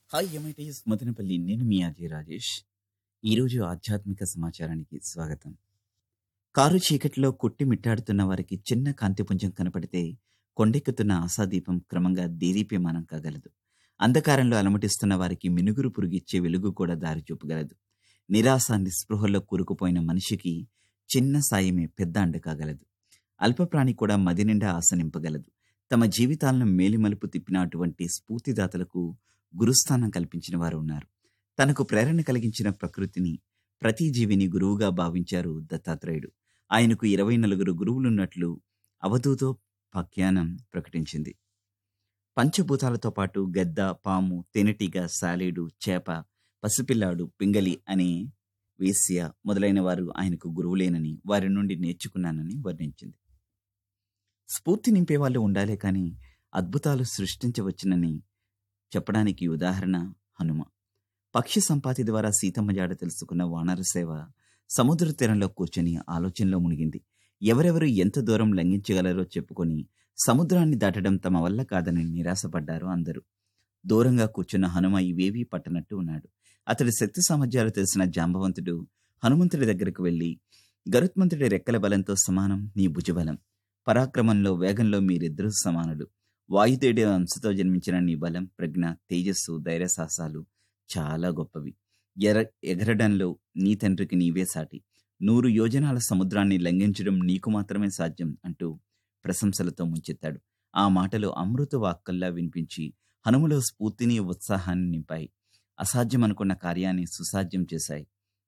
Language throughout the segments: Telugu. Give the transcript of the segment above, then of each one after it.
హాయ్ ఎంఐటీఎస్ మదనపల్లి నేను మీ అజయ్ రాజేష్ ఈరోజు ఆధ్యాత్మిక సమాచారానికి స్వాగతం కారు చీకటిలో కొట్టి మిట్టాడుతున్న వారికి చిన్న కాంతిపుంజం కనపడితే కొండెక్కుతున్న ఆశాదీపం క్రమంగా దేదీప్యమానం కాగలదు అంధకారంలో అలమటిస్తున్న వారికి మినుగురు పురుగిచ్చే వెలుగు కూడా దారి చూపగలదు నిరాశ నిస్పృహల్లో కూరుకుపోయిన మనిషికి చిన్న సాయమే పెద్ద అండ కాగలదు అల్పప్రాణి కూడా మది నిండా ఆశ నింపగలదు తమ జీవితాలను మేలిమలుపు తిప్పిన అటువంటి స్ఫూర్తిదాతలకు గురుస్థానం కల్పించిన వారు ఉన్నారు తనకు ప్రేరణ కలిగించిన ప్రకృతిని ప్రతి జీవిని గురువుగా భావించారు దత్తాత్రేయుడు ఆయనకు ఇరవై నలుగురు గురువులున్నట్లు అవధూతో పాఖ్యానం ప్రకటించింది పంచభూతాలతో పాటు గద్ద పాము తేనెటీగ సాలేడు చేప పసిపిల్లాడు పింగలి అనే వేశ్య మొదలైన వారు ఆయనకు గురువులేనని వారి నుండి నేర్చుకున్నానని వర్ణించింది స్ఫూర్తి నింపే వాళ్ళు ఉండాలే కానీ అద్భుతాలు సృష్టించవచ్చునని చెప్పడానికి ఉదాహరణ హనుమ పక్షి సంపాతి ద్వారా సీతమ్మ జాడ తెలుసుకున్న వానర సేవ సముద్ర తీరంలో కూర్చొని ఆలోచనలో మునిగింది ఎవరెవరు ఎంత దూరం లంఘించగలరో చెప్పుకొని సముద్రాన్ని దాటడం తమ వల్ల కాదని నిరాశపడ్డారు అందరూ దూరంగా కూర్చున్న హనుమ ఇవేవీ పట్టనట్టు ఉన్నాడు అతడి శక్తి సామర్థ్యాలు తెలిసిన జాంబవంతుడు హనుమంతుడి దగ్గరకు వెళ్ళి గరుత్మంతుడి రెక్కల బలంతో సమానం నీ భుజబలం పరాక్రమంలో వేగంలో మీరిద్దరూ సమానులు వాయుదేవుడి అంశతో జన్మించిన నీ బలం ప్రజ్ఞ తేజస్సు ధైర్య సాహసాలు చాలా గొప్పవి ఎర ఎగరడంలో నీ తండ్రికి నీవే సాటి నూరు యోజనాల సముద్రాన్ని లంఘించడం నీకు మాత్రమే సాధ్యం అంటూ ప్రశంసలతో ముంచెత్తాడు ఆ మాటలు అమృత వాక్కల్లా వినిపించి హనుమలో స్ఫూర్తిని ఉత్సాహాన్ని నింపాయి అసాధ్యమనుకున్న కార్యాన్ని సుసాధ్యం చేశాయి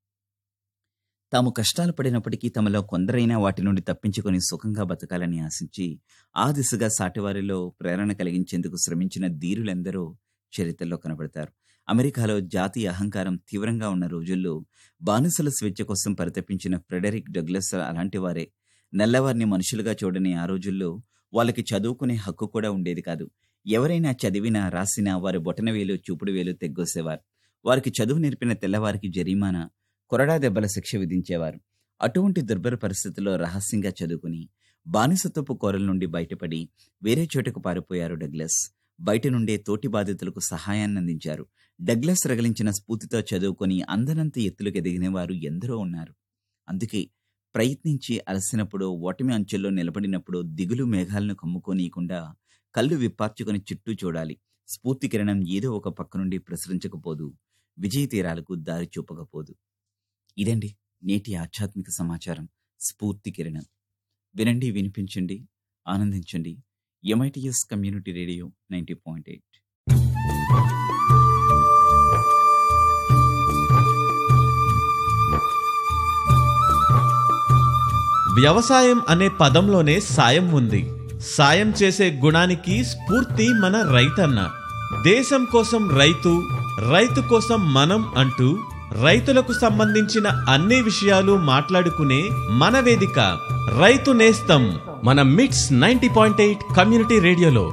తాము కష్టాలు పడినప్పటికీ తమలో కొందరైనా వాటి నుండి తప్పించుకొని సుఖంగా బతకాలని ఆశించి ఆ దిశగా సాటివారిలో ప్రేరణ కలిగించేందుకు శ్రమించిన ధీరులెందరో చరిత్రలో కనబడతారు అమెరికాలో జాతీయ అహంకారం తీవ్రంగా ఉన్న రోజుల్లో బానిసల స్వేచ్ఛ కోసం పరితపించిన ఫ్రెడరిక్ డగ్లస్ అలాంటి వారే నల్లవారిని మనుషులుగా చూడని ఆ రోజుల్లో వాళ్ళకి చదువుకునే హక్కు కూడా ఉండేది కాదు ఎవరైనా చదివినా రాసినా వారి బొటనవేలు చూపుడు వేలు తెగ్గొసేవారు వారికి చదువు నేర్పిన తెల్లవారికి జరిమానా కొరడా దెబ్బల శిక్ష విధించేవారు అటువంటి దుర్భర పరిస్థితుల్లో రహస్యంగా చదువుకుని బానిసత్వపు కోరల నుండి బయటపడి వేరే చోటకు పారిపోయారు డగ్లస్ బయట నుండే తోటి బాధితులకు సహాయాన్ని అందించారు డగ్లస్ రగిలించిన స్ఫూర్తితో చదువుకొని అందనంత ఎత్తులకు ఎదిగిన వారు ఎందరో ఉన్నారు అందుకే ప్రయత్నించి అలసినప్పుడు ఓటమి అంచెల్లో నిలబడినప్పుడు దిగులు మేఘాలను కమ్ముకోనీయకుండా కళ్ళు విప్పార్చుకొని చుట్టూ చూడాలి స్ఫూర్తి కిరణం ఏదో ఒక పక్క నుండి ప్రసరించకపోదు విజయ తీరాలకు దారి చూపకపోదు ఇదండి నేటి ఆధ్యాత్మిక సమాచారం స్ఫూర్తి కిరణం వినండి వినిపించండి ఆనందించండి MITS community radio ninety point eight వ్యవసాయం అనే పదంలోనే సాయం ఉంది సాయం చేసే గుణానికి స్ఫూర్తి మన రైతన్న దేశం కోసం రైతు రైతు కోసం మనం అంటూ రైతులకు సంబంధించిన అన్ని విషయాలు మాట్లాడుకునే మన వేదిక రైతు నేస్తం మన MITS ninety point eight community రేడియోలో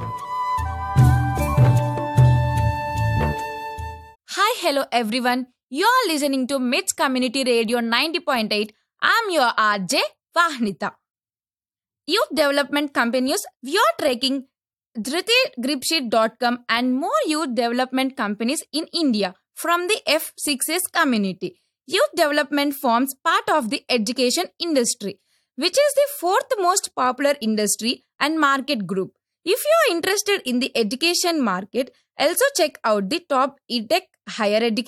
Hi, hello everyone. You're listening to MITS Community Radio 90.8. I'm your RJ Vahnita. Youth development companies, we are tracking dhritirgripsheet.com and more youth development companies in India from the F6S community. Youth development forms part of the education industry, which is the fourth most popular industry and market group. If you are interested in the education market, also check out the top edtech higher education